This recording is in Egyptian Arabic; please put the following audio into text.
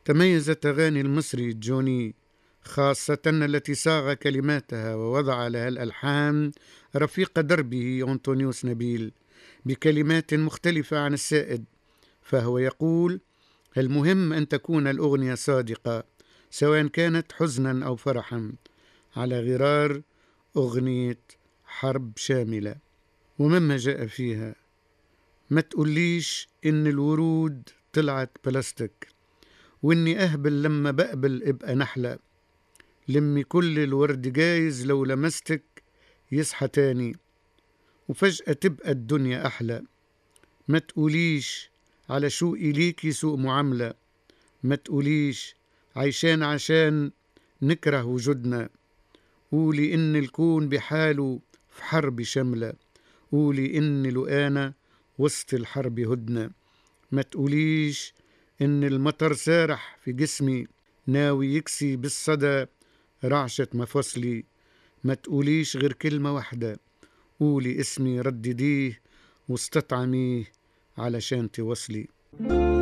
تميزت أغاني المصري جوني خاصة التي صاغ كلماتها ووضع لها الألحان رفيق دربه أنطونيوس نبيل بكلمات مختلفة عن السائد فهو يقول المهم أن تكون الأغنية صادقة سواء كانت حزنا أو فرحا على غرار أغنية حرب شاملة ومما جاء فيها ما تقوليش إن الورود طلعت بلاستيك وإني أهبل لما بقبل ابقى نحلة لمي كل الورد جايز لو لمستك يصحى تاني وفجأة تبقى الدنيا أحلى ما تقوليش على شوقي ليكي سوء معاملة ما تقوليش عيشان عشان نكره وجودنا قولي إن الكون بحاله في حرب شاملة قولي إن لقانا وسط الحرب هدنة ما تقوليش إن المطر سارح في جسمي ناوي يكسي بالصدى رعشة مفاصلي ما تقوليش غير كلمة واحدة قولي اسمي ردديه واستطعميه علشان توصلي